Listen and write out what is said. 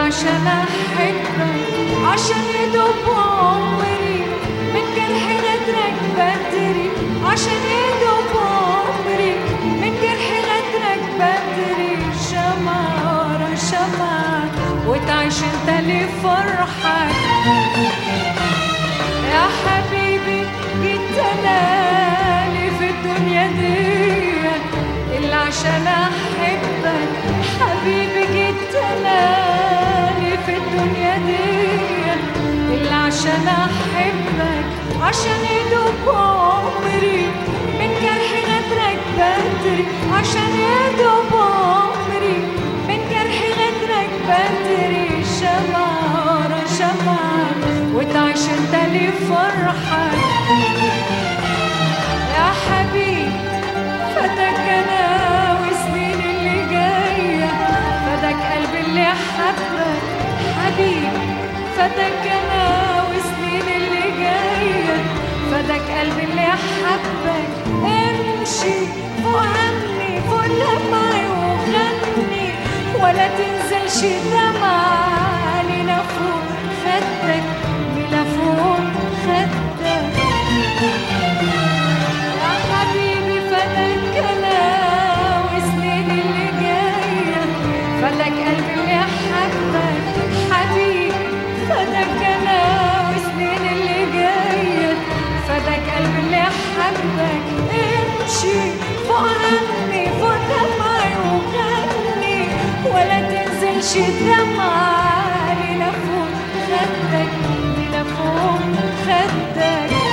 عشان احبك عشان يدوب عمري من جرح غدرك بدري عشان يدوب عمري من جرح غدرك بدري شمعة ورا شمعة وتعيش انت لفرحك يا حبيبي جيت تنالي في الدنيا دي اللي عشان احبك حبيبي جيت تنالي في الدنيا دي اللي عشان احبك عشان يدوب عمري من جرح غدرك بدري عشان يدوب عمري من جرح غدرك بدري شمعة ورا شمعة وتعيش انت لفرحك يا حبيبي فداك انا وسنين اللي جاية فداك قلبي اللي حبك حبيبي فداك انا وسنين اللي جاية فداك قلبي اللي حبك امشي فوق همي فوق دمعي وغني ولا تنزلش دمعة لنا فوق خدك لنا فوق خدك يا حبيبي فداك انا وسنين اللي جاية فداك قلبي اللي حبك حبيبي فداك انا وسنين اللي جاية فداك قلبي اللي حبك امشي فوق همي فوق دمعي وغني ولا تنزلش دمعة لنا فوق خدك لنا فوق خدك